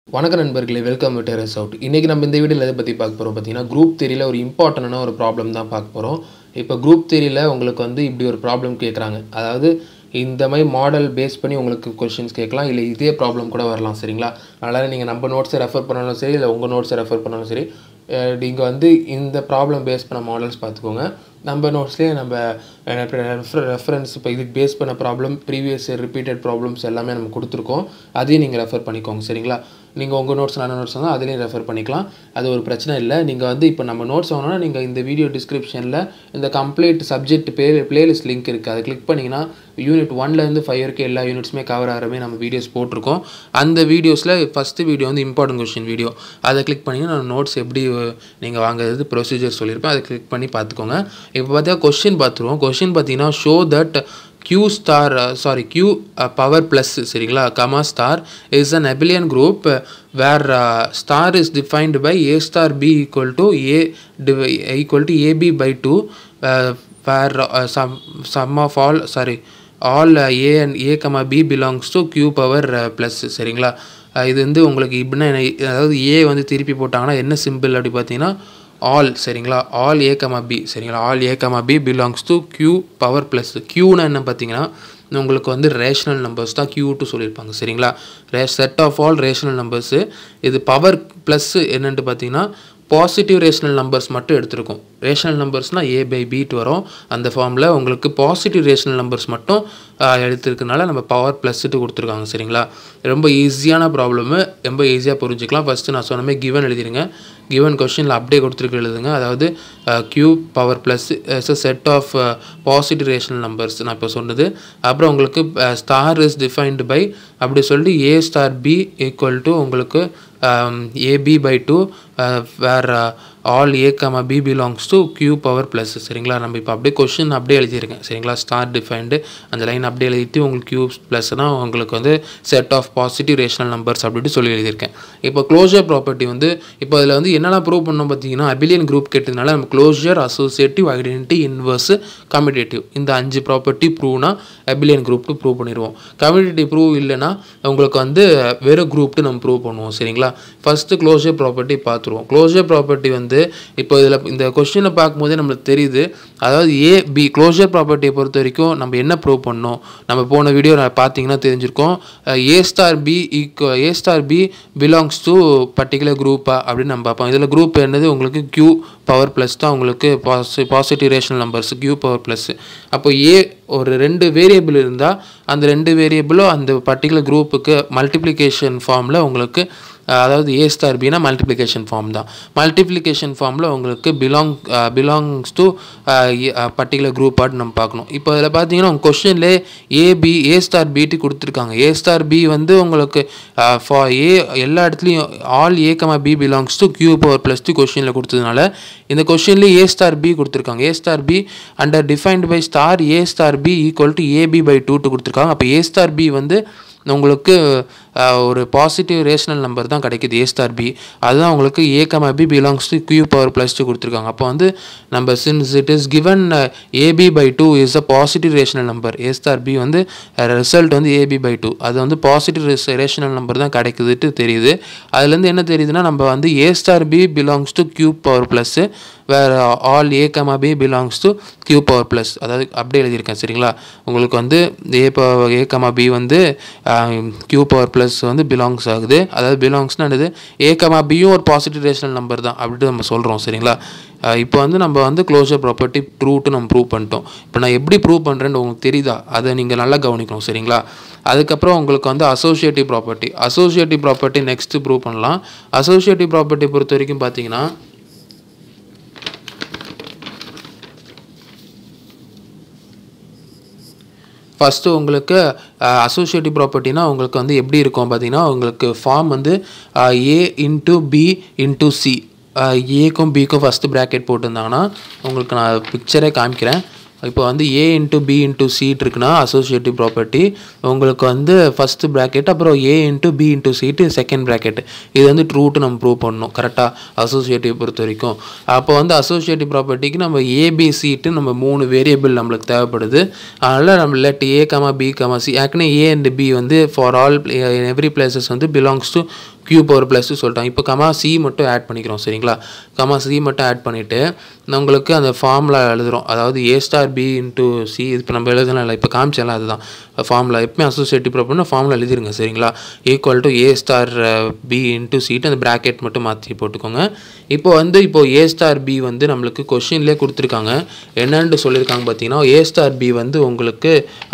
வணக்கம் நண்பர்களே welcome to terrace out இன்றைக்கி நம்ம இந்த வீடியோவில் எதை பற்றி பார்க்க போகிறோம் பார்த்தீங்கன்னா குரூப் தேரியில் ஒரு இம்பார்ட்டண்டான ஒரு ப்ராப்ளம் தான் பார்க்க போகிறோம் இப்போ குரூப் தேரியில் உங்களுக்கு வந்து இப்படி ஒரு ப்ராப்ளம் கேட்குறாங்க அதாவது இந்த மாதிரி மாடல் பேஸ் பண்ணி உங்களுக்கு கொஷின்ஸ் கேட்கலாம் இல்லை இதே ப்ராப்ளம் கூட வரலாம் சரிங்களா அதனால் நீங்கள் நம்ம நோட்ஸை ரெஃபர் பண்ணாலும் சரி இல்லை உங்கள் நோட்ஸை ரெஃபர் பண்ணாலும் சரி நீங்கள் வந்து இந்த ப்ராப்ளம் பேஸ் பண்ண மாடல்ஸ் பார்த்துக்கோங்க நம்ம நோட்ஸ்லேயே நம்ம ரெஃபரன்ஸ் இப்போ இதுக்கு பேஸ் பண்ண ப்ராப்ளம் ப்ரீவியஸ் ரிப்பீட்டட் ப்ராப்ளம்ஸ் எல்லாமே நம்ம கொடுத்துருக்கோம் அதையும் நீங்கள் ரெஃபர் பண்ணிக்கோங்க சரிங்களா நீங்கள் உங்கள் நோட்ஸ் நல்ல நோட்ஸ் தான் அதுலேயும் ரெஃபர் பண்ணிக்கலாம் அது ஒரு பிரச்சனை இல்லை நீங்கள் வந்து இப்போ நம்ம நோட்ஸ் வாங்கினா நீங்கள் இந்த வீடியோ டிஸ்கிரிப்ஷனில் இந்த complete subject play playlist link இருக்குது அதை கிளிக் பண்ணிங்கன்னா யூனிட் ஒன்லேருந்து ஃபைவ் வரைக்கும் எல்லா யூனிட்ஸுமே கவர் ஆகிறமே நம்ம வீடியோஸ் போட்டிருக்கோம் அந்த வீடியோஸில் ஃபஸ்ட்டு வீடியோ வந்து இம்பார்ட்டன்ட் கொஷின் வீடியோ அதை கிளிக் பண்ணிங்கன்னா நான் நோட்ஸ் எப்படி நீங்கள் வாங்குறது ப்ரொசீஜர் சொல்லியிருப்பேன் அதை கிளிக் பண்ணி பார்த்துக்கோங்க இப்போ பார்த்தா கொஷின் பார்த்துருவோம் கொஷின் பார்த்தீங்கன்னா show that q star sorry q power plus சரிங்களா comma star is an abelian group where star is defined by A star B equal to A equal to AB by two where sum sum of all sorry all A and A comma B belongs to q power plus சரிங்களா இது வந்து உங்களுக்கு இப்படின்னா அதாவது ஏ வந்து திருப்பி போட்டாங்கன்னா என்ன சிம்பிள் அப்படி பார்த்தீங்கன்னா ஆல் சரிங்களா ஆல் ஏ கமா பி சரிங்களா all A comma B belongs to Q power plus க்யூனா என்ன பார்த்தீங்கன்னா உங்களுக்கு வந்து ரேஷனல் நம்பர்ஸ் தான் க்யூ டு சொல்லியிருப்பாங்க சரிங்களா ரே set of all rational numbers இது பவர் ப்ளஸ்ஸு என்னென்ட்டு பார்த்தீங்கன்னா பாசிட்டிவ் ரேஷனல் நம்பர்ஸ் மட்டும் எடுத்திருக்கோம் ரேஷனல் நம்பர்ஸ்னால் ஏ பை பீட் வரும் அந்த ஃபார்மில் உங்களுக்கு பாசிட்டிவ் ரேஷனல் நம்பர்ஸ் மட்டும் எடுத்துருக்கனால நம்ம பவர் ப்ளஸ்ட்டு கொடுத்துருக்காங்க சரிங்களா ரொம்ப ஈஸியான ப்ராப்ளமு ரொம்ப ஈஸியாக புரிஞ்சுக்கலாம் ஃபஸ்ட்டு நான் சொன்ன மாதிரி கிவன் எழுதிருங்க கிவன் கொஷினில் அப்படியே கொடுத்துருக்கு எழுதுங்க அதாவது Q power plus is a set of positive rational numbers நான் இப்போ சொன்னது அப்புறம் உங்களுக்கு ஸ்டார் இஸ் டிஃபைன்டு பை அப்படி சொல்லிட்டு A star B equal to உங்களுக்கு AB by two where all A comma B belongs to Q power plus சரிங்களா நம்ம இப்போ அப்படியே கொஷின் அப்படியே எழுதியிருக்கேன் சரிங்களா ஸ்டார் டிஃபைன்டு அந்த லைன் அப்படியே எழுதிட்டு உங்களுக்கு க்யூ ப்ளஸ்னால் உங்களுக்கு வந்து set of positive rational numbers அப்படின்ட்டு சொல்லி எழுதியிருக்கேன் இப்போ க்ளோஷர் ப்ராப்பர்ட்டி வந்து இப்போ அதில் வந்து என்னெல்லாம் ப்ரூவ் பண்ணோம் பார்த்தீங்கன்னா அபிலியன் குரூப் கேட்டதுனால நம்ம closure associative identity inverse commutative இந்த அஞ்சு ப்ராப்பர்ட்டி ப்ரூவ்னா அபிலியன் குரூப்ட்டு ப்ரூவ் பண்ணிடுவோம் கம்யூனிட்டி ப்ரூவ் இல்லைன்னா உங்களுக்கு வந்து வேறு குரூப்ட்டு நம்ம ப்ரூவ் பண்ணுவோம் சரிங்களா ஃபஸ்ட்டு க்ளோஷர் ப்ராப்பர்ட்டி பார்த்துருவோம் க்ளோஷர் ப்ராப்பர்ட்டி வந்து இப்போ இதில் இந்த கொஸ்டினை பார்க்கும்போதே நம்மளுக்கு தெரியுது அதாவது ஏ பி க்ளோஷர் ப்ராப்பர்ட்டியை பொறுத்த வரைக்கும் நம்ம என்ன ப்ரூவ் பண்ணோம் நம்ம போன வீடியோ பார்த்தீங்கன்னா தெரிஞ்சிருக்கோம் A star B equal A star B belongs to particular குரூப்பா அப்படின்னு நம்ம பார்ப்போம் இதில் குரூப் என்னது உங்களுக்கு க்யூ பவர் ப்ளஸ் தான் உங்களுக்கு பாசி positive rational numbers Q power plus அப்போ ஏ ஒரு ரெண்டு வேரியபிள் இருந்தால் அந்த ரெண்டு வேரியபிளும் அந்த பர்டிகுலர் குரூப்புக்கு மல்டிப்ளிகேஷன் ஃபார்மில் உங்களுக்கு அதாவது ஏ ஸ்டார் பினா மல்டிப்ளிகேஷன் ஃபார்ம் தான் மல்டிப்ளிகேஷன் ஃபார்மில் உங்களுக்கு belong belongs to particular group ஆட் நம்ம பார்க்கணும் இப்போ அதில் பார்த்தீங்கன்னா உங்கள் கொஷின்லே ஏபி ஏ ஸ்டார் பிட்டு கொடுத்துருக்காங்க ஏ ஸ்டார் பி வந்து உங்களுக்கு ஃபார் ஏ எல்லா இடத்துலையும் all A comma B belongs to Q power plus too கொஷினில் கொடுத்ததுனால இந்த கொஷின்லேயே ஏ ஸ்டார் பி கொடுத்துருக்காங்க A star B under defined by star A star B equal to AB by two two கொடுத்துருக்காங்க அப்போ ஏ star B வந்து உங்களுக்கு ஒரு பாசிட்டிவ் ரேஷனல் நம்பர் தான் கிடைக்கிது ஏ ஸ்டார் பி அதுதான் உங்களுக்கு A comma B belongs to Q power plus too கொடுத்துருக்காங்க அப்போ வந்து நம்ம since it is given AB by two is a positive rational number A star B வந்து ரிசல்ட் வந்து ஏபி பை டூ அது வந்து பாசிட்டிவ் ரேஷனல் நம்பர் தான் கிடைக்குதுட்டு தெரியுது அதுலேருந்து என்ன தெரியுதுன்னா நம்ம வந்து A star B belongs to Q power plus வேறு all A comma B belongs to Q power plus அதாவது அப்படியே எழுதியிருக்கேன் சரிங்களா உங்களுக்கு வந்து A power A comma B வந்து கியூ பவர் ப்ளஸ் வந்து பிலாங்ஸ் ஆகுது அதாவது பிலாங்ஸ்னா என்னது ஏ கமா பியும் ஒரு பாசிட்டிவ் ரேஷனல் நம்பர் தான் அப்படின்ட்டு நம்ம சொல்கிறோம் சரிங்களா இப்போ வந்து நம்ம வந்து க்ளோஷர் ப்ராப்பர்ட்டி ட்ரூட்டு நம்ம ப்ரூவ் பண்ணிட்டோம் இப்போ நான் எப்படி ப்ரூவ் பண்ணுறேன்னு உங்களுக்கு தெரியுதா அதை நீங்கள் நல்லா கவனிக்கணும் சரிங்களா அதுக்கப்புறம் உங்களுக்கு வந்து associative property associative property next prove பண்ணலாம் அசோசியேட்டிவ் ப்ராப்பர்ட்டி பொறுத்த வரைக்கும் பார்த்தீங்கன்னா ஃபஸ்ட்டு உங்களுக்கு அசோசியேட்டிவ் ப்ராப்பர்ட்டினா உங்களுக்கு வந்து எப்படி இருக்கும் பார்த்தீங்கன்னா உங்களுக்கு ஃபார்ம் வந்து A into B into C ஏக்கும் பிக்கும் ஃபஸ்ட்டு ப்ராக்கெட் போட்டிருந்தாங்கன்னா உங்களுக்கு நான் பிக்சரே காமிக்கிறேன் இப்போ வந்து A into B into C இருக்குன்னா அசோசியேட்டிவ் ப்ராப்பர்ட்டி உங்களுக்கு வந்து ஃபஸ்ட்டு ப்ராக்கெட் அப்புறம் A into B into C second bracket இது வந்து ட்ரூட்டு நம்ம ப்ரூவ் பண்ணணும் கரெக்டாக அசோசியேட்டிவ் பொறுத்த வரைக்கும் அப்போ வந்து அசோசியேட்டிவ் ப்ராப்பர்ட்டிக்கு நம்ம ஏபி சீட்டு நம்ம மூணு வேரியபிள் நம்மளுக்கு தேவைப்படுது அதனால் நம்ம let A comma B comma C ஏற்கனவே ஏ அண்ட் பி வந்து ஃபார் ஆல் எவ்ரி பிளேசஸ் வந்து belongs to Q power plus சொல்லிட்டாங்க இப்போ கமா சி மட்டும் ஆட் பண்ணிக்கிறோம் சரிங்களா கமா சி மட்டும் ஆட் பண்ணிவிட்டு உங்களுக்கு அந்த ஃபார்முலா எழுதுகிறோம் அதாவது A star B into C இப்போ நம்ம எழுதலாம் இல்லை இப்போ காமிச்சலாம் அதுதான் ஃபார்முலா எப்பவுமே அசோசியேட்டிவ் ப்ராப்ளம்னா ஃபார்முலா எழுதிருங்க சரிங்களா equal to A star B into C அந்த ப்ராக்கெட் மட்டும் மாற்றி போட்டுக்கோங்க இப்போ வந்து இப்போ ஏ ஸ்டார் பி வந்து நம்மளுக்கு கொஷின்லேயே கொடுத்துருக்காங்க என்னன்னு சொல்லியிருக்காங்க பார்த்தீங்கன்னா ஏ ஸ்டார் பி வந்து உங்களுக்கு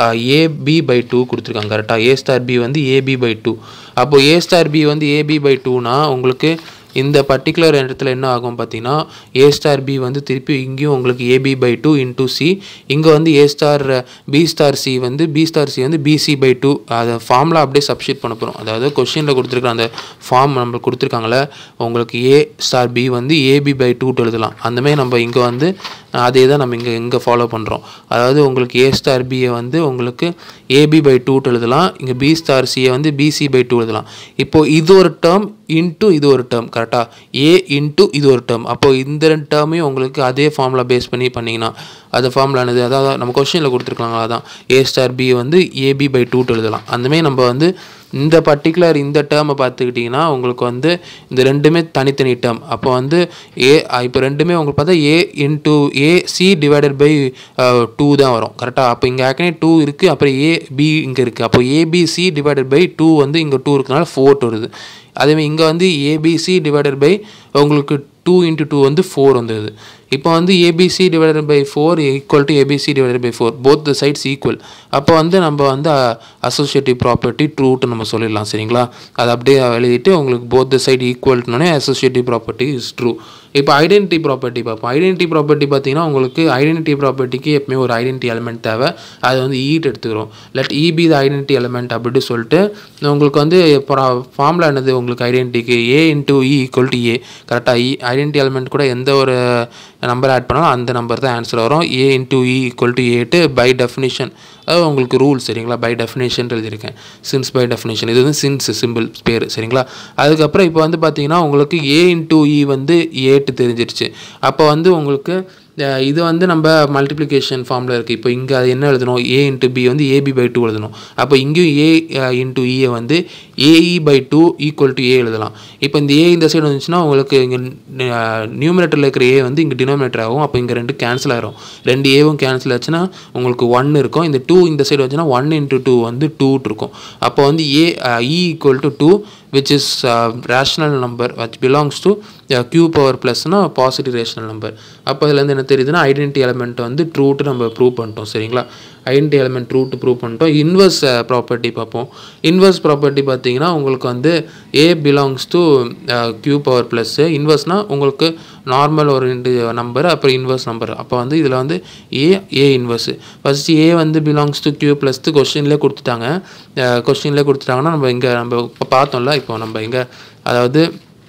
ஏபி பை டூ கொடுத்துருக்காங்க கரெக்டாக ஏ ஸ்டார் பி வந்து ஏபி பை டூ அப்போது ஏ ஸ்டார் பி வந்து ஏபி பை டூனா உங்களுக்கு இந்த பர்டிகுலர் இடத்துல என்ன ஆகும் பார்த்தீங்கன்னா ஏ ஸ்டார் பி வந்து திருப்பி இங்கேயும் உங்களுக்கு AB by two into C இங்கே வந்து A star B star C வந்து பி ஸ்டார் சி வந்து பிசி பை டூ அதை ஃபார்மில் அப்படியே சப்ஸ்டியூட் பண்ண போகிறோம் அதாவது கொஷினில் கொடுத்துருக்க அந்த ஃபார்ம் நம்மளுக்கு கொடுத்துருக்காங்களே உங்களுக்கு ஏ ஸ்டார் பி வந்து ஏபி பை டூ எழுதலாம் அந்தமாதிரி நம்ம இங்கே வந்து அதே தான் நம்ம இங்கே இங்கே ஃபாலோ பண்ணுறோம் அதாவது உங்களுக்கு ஏ ஸ்டார் பியை வந்து உங்களுக்கு ஏபி பை டூ எழுதலாம் இங்கே பி ஸ்டார் சியை வந்து பிசி பை டூ எழுதலாம் இப்போது இது ஒரு டேர்ம் இன்ட்டு இது ஒரு டேர்ம் கரெக்டாக ஏ இன்ட்டு இது ஒரு டேர்ம் அப்போது இந்த ரெண்டு டேர்மையும் உங்களுக்கு அதே ஃபார்முலா பேஸ் பண்ணி பண்ணிங்கன்னா அது ஃபார்முலானது அதாவது நம்ம கொஷினில் கொடுத்துருக்காங்க அதான் ஏ ஸ்டார் பி வந்து ஏபி பை டூ எழுதலாம் அந்தமாரி நம்ம வந்து இந்த பர்டிகுலர் இந்த டேர்மை பார்த்துக்கிட்டிங்கன்னா உங்களுக்கு வந்து இந்த ரெண்டுமே தனித்தனி டேர்ம் அப்போ வந்து ஏ இப்போ ரெண்டுமே உங்களுக்கு பார்த்தா A into A C divided by two தான் வரும் கரெக்டாக அப்போ இங்கே ஏற்கனவே டூ இருக்குது அப்புறம் ஏ பி இங்கே இருக்குது அப்போ ஏபிசி டிவைடட் பை டூ வந்து இங்கே டூ இருக்கனால ஃபோர் வருது அதேமாதிரி இங்கே வந்து ஏபிசி டிவைடட் பை உங்களுக்கு டூ இன்ட்டு டூ வந்து ஃபோர் வந்தது இப்போ வந்து ABC divided by four equal to ABC divided by four both the sides equal அப்போ வந்து நம்ம வந்து அசோசியேட்டிவ் ப்ராப்பர்ட்டி ட்ரூட்டு நம்ம சொல்லிடலாம் சரிங்களா அதை அப்படியே எழுதிட்டு உங்களுக்கு போத் த சைடு ஈக்குவல்னோடனே அசோசியேட்டிவ் ப்ராப்பர்ட்டி இஸ் ட்ரூ இப்போ ஐடென்டிட்டி ப்ராப்பர்ட்டி பார்ப்போம் ஐடென்டிட்டி ப்ராப்பர்ட்டி பார்த்தீங்கன்னா உங்களுக்கு ஐடென்டிட்டி ப்ராப்பர்ட்டிக்கு எப்பவுமே ஒரு ஐடென்டிட்டி எலமெண்ட் தேவை அது வந்து ஈட் எடுத்துக்கிறோம் let E be the identity element அப்படின்னு சொல்லிட்டு உங்களுக்கு வந்து ஃபார்முலா என்னது உங்களுக்கு ஐடென்டிட்டிக்கு A into E equal to A கரெக்டாக இ ஐடென்டிட்டி எலமெண்ட் கூட எந்த ஒரு நம்பர் ஆட் பண்ணாலும் அந்த நம்பர் தான் ஆன்சர் வரும் A into E equal to ஏட்டு பை டெஃபினிஷன் அது உங்களுக்கு ரூல் சரிங்களா பை டெஃபினேஷன் எழுதியிருக்கேன் சின்ஸ் பை டெஃபினேஷன் இது வந்து சின்ஸ் சிம்பிள் பேர் சரிங்களா அதுக்கப்புறம் இப்போ வந்து பார்த்தீங்கன்னா உங்களுக்கு ஏ இன்டூ இ வந்து ஏட்டு தெரிஞ்சிருச்சு அப்போ வந்து உங்களுக்கு இது வந்து நம்ம மல்டிப்ளிகேஷன் ஃபார்மில் இருக்குது இப்போ இங்கே அது என்ன எழுதணும் ஏ இன்ட்டு பி வந்து ஏபி பை டூ எழுதணும் அப்போ இங்கேயும் ஏ இன்ட்டு இயை வந்து AE by two equal to A எழுதலாம் இப்போ இந்த ஏ இந்த சைடு வந்துச்சுன்னா உங்களுக்கு இங்கே நியூமினேட்டரில் இருக்கிற ஏ வந்து இங்கே டினாமினேட்டர் ஆகும் அப்போ இங்கே ரெண்டு கேன்சல் ஆகிரும் ரெண்டு ஏவும் கேன்சல் ஆச்சுன்னா உங்களுக்கு ஒன் இருக்கும் இந்த டூ இந்த சைடு வந்துச்சுன்னா ஒன் இன்ட்டு டூ வந்து டூ இருக்கும் அப்போ வந்து A E equal to two which is rational number which belongs to Q power ப்ளஸ்னா பாசிட்டிவ் ரேஷனல் நம்பர் அப்போ இதுலேருந்து என்ன தெரியுதுன்னா ஐடென்டி எலமெண்ட் வந்து ட்ரூட்டு நம்ம ப்ரூவ் பண்ணிட்டோம் சரிங்களா ஐடென்டி எலமெண்ட் ட்ரூட்டு ப்ரூவ் பண்ணிட்டோம் இன்வர்ஸ் ப்ராப்பர்ட்டி பார்ப்போம் இன்வர்ஸ் ப்ராப்பர்ட்டி பார்த்தீங்கன்னா உங்களுக்கு வந்து A belongs to Q power plus இன்வர்ஸ்னால் உங்களுக்கு நார்மல் ஒரு நம்பர் அப்புறம் இன்வர்ஸ் நம்பர் அப்போ வந்து இதில் வந்து ஏ ஏ இன்வர்ஸு ஃபஸ்ட்டு ஏ வந்து பிலாங்ஸ் டு க்யூ ப்ளஸ்ட்டு கொஸ்டின்லேயே கொடுத்துட்டாங்க கொஸ்டின்லேயே கொடுத்துட்டாங்கன்னா நம்ம இங்கே நம்ம இப்போ பார்த்தோம்ல இப்போ நம்ம இங்கே அதாவது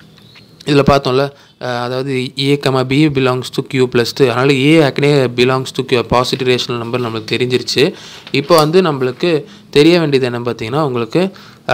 இதில் பார்த்தோம்ல அதாவது A comma B belongs to Q plus too அதனால் ஏ ஏற்கனவே belongs to Q positive rational number நம்மளுக்கு தெரிஞ்சிருச்சு இப்போ வந்து நம்மளுக்கு தெரிய வேண்டியது என்ன பார்த்தீங்கன்னா உங்களுக்கு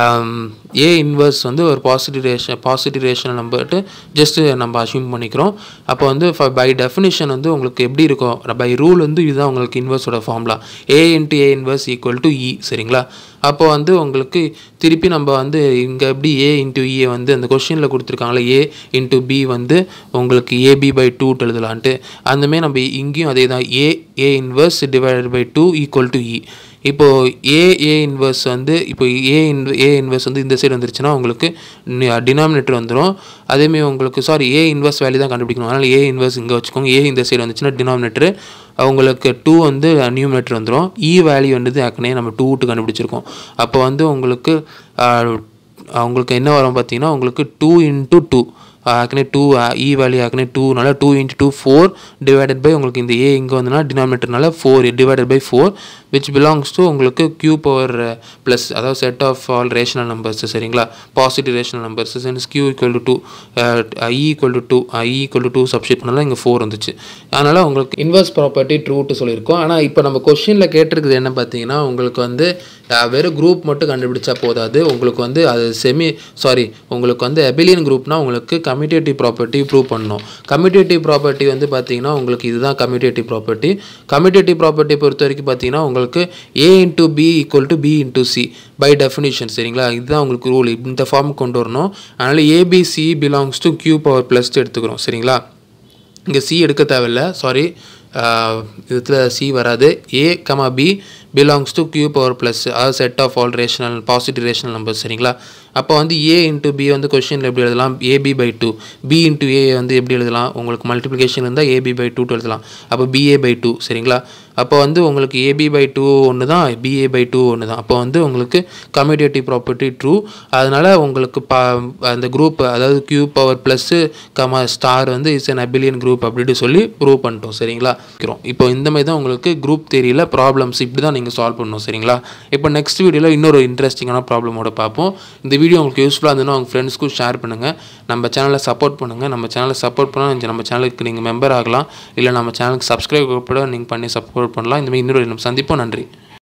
ஏ இன்வர்ஸ் வந்து ஒரு பாசிட்டிவ் ரேஷன் பாசிட்டிவ் ரேஷனல் நம்பர்ட்டு ஜஸ்ட்டு நம்ம அசியூம் பண்ணிக்கிறோம் அப்போ வந்து பை டெஃபினிஷன் வந்து உங்களுக்கு எப்படி இருக்கும் பை ரூல் வந்து இதுதான் உங்களுக்கு இன்வர்ஸோட formula A into A inverse equal to E சரிங்களா அப்போ வந்து உங்களுக்கு திருப்பி நம்ம வந்து இங்கே எப்படி ஏ இன்ட்டு இஏ வந்து அந்த கொஷினில் கொடுத்துருக்காங்களே ஏ இன்ட்டு பி வந்து உங்களுக்கு ஏபி பை டூ எழுதலான்ட்டு அந்தமாரி நம்ம இங்கேயும் அதே தான் A A inverse divided by two equal to E இப்போது ஏ ஏ இன்வர்ஸ் வந்து இப்போ ஏ இன் ஏ இன்வர்ஸ் வந்து இந்த சைடு வந்துருச்சுன்னா உங்களுக்கு டினாமினேட்டர் வந்துடும் அதேமாரி உங்களுக்கு சாரி ஏ இன்வர்ஸ் வேல்யூ தான் கண்டுபிடிக்கணும் அதனால் ஏ இன்வர்ஸ் இங்கே வச்சுக்கோங்க ஏ இந்த சைடு வந்துச்சுன்னா டினாமினேட்டர் உங்களுக்கு டூ வந்து நியூமினேட்டர் வந்துடும் இ வேல்யூ வந்து ஏற்கனவே நம்ம டூ விட்டு கண்டுபிடிச்சிருக்கோம் அப்போ வந்து உங்களுக்கு உங்களுக்கு என்ன வரும் பார்த்தீங்கன்னா உங்களுக்கு டூ இன்ட்டு டூ ஏற்கனவே டூ இ வேல்யூ ஏற்கனவே டூனால two into two four divided by உங்களுக்கு இந்த ஏ இங்கே வந்ததுனா டினாமினேட்டர்னால four divided by four which belongs to உங்களுக்கு க்யூ பவர் ப்ளஸ் அதாவது set of all rational numbers சரிங்களா positive rational numbers since Q equal to two I equal to two I equal to two substitute பண்ணாலும் இங்கே four வந்துச்சு அதனால் உங்களுக்கு inverse property ட்ரூட்டு சொல்லியிருக்கோம் ஆனால் இப்போ நம்ம கொஷினில் கேட்டிருக்குது என்ன பார்த்தீங்கன்னா உங்களுக்கு வந்து வெறும் குரூப் மட்டும் கண்டுபிடிச்சா போதாது உங்களுக்கு வந்து அது செமி சாரி உங்களுக்கு வந்து எபிலியன் குரூப்னா உங்களுக்கு கம்யூட்டேட்டிவ் ப்ராப்பர்ட்டி ப்ரூவ் பண்ணணும் கம்யூட்டேட்டிவ் ப்ராப்பர்ட்டி வந்து பார்த்தீங்கன்னா உங்களுக்கு இதுதான் கம்யூட்டேட்டிவ் ப்ராப்பர்ட்டி கம்யூட்டேட்டிவ் ப்ராப்பர்ட்டி பொறுத்த வரைக்கும் பார்த்தீங்கன்னா உங்களுக்கு உங்களுக்கு A into B equal to B into C by definition சரிங்களா இதுதான் உங்களுக்கு ரூல் இந்த ஃபார்ம் கொண்டு வரணும் அதனால் ABC belongs to Q power plus எடுத்துக்கிறோம் சரிங்களா இங்கே சி எடுக்க தேவையில்ல சாரி இதில் சி வராது A comma B belongs to Q power plus அதாவது set of all rational positive rational number சரிங்களா அப்போ வந்து ஏ இன்ட்டு பி வந்து கொஷினில் எப்படி எழுதலாம் AB by two B into A வந்து எப்படி எழுதலாம் உங்களுக்கு மல்டிப்ளிகேஷன் இருந்தால் ஏபி பை டூ எழுதலாம் அப்போ பிஏ பை டூ சரிங்களா அப்போ வந்து உங்களுக்கு ஏபி பை டூ ஒன்று தான் பிஏ பை டூ ஒன்று தான் அப்போ வந்து உங்களுக்கு கம்யூட்டேட்டிவ் ப்ராப்பர்ட்டி ட்ரூ அதனால் உங்களுக்கு பா அந்த குரூப் அதாவது Q power plus comma star வந்து இட்ஸ் அன் அபிலியன் குரூப் அப்படின்னு சொல்லி ப்ரூவ் பண்ணிட்டோம் சரிங்களா இருக்கிறோம் இப்போ இந்த மாதிரி தான் உங்களுக்கு குரூப் தேரியில் ப்ராப்ளம்ஸ் இப்படி தான் நீங்கள் சால்வ் பண்ணணும் சரிங்களா இப்போ நெக்ஸ்ட் வீடியோவில் இன்னொரு இன்ட்ரெஸ்டிங்கான ப்ராப்ளமோட பார்ப்போம் இந்த வீடியோ உங்களுக்கு யூஸ்ஃபுல்லாக இருந்ததுன்னா உங்கள் ஃப்ரெண்ட்ஸ்க்கும் ஷேர் பண்ணுங்கள் நம்ம சேனலை சப்போர்ட் பண்ணுங்கள் நம்ம சேனலை சப்போர்ட் பண்ணால் நம்ம சேனலுக்கு நீங்கள் மெம்பர் ஆகலாம் இல்லை நம்ம சேனலுக்கு சப்ஸ்கிரைப் கூட நீங்கள் பண்ணி சப்போர்ட் பண்ணலாம் இந்த மாதிரி இன்னொரு நம்ம சந்திப்போம் நன்றி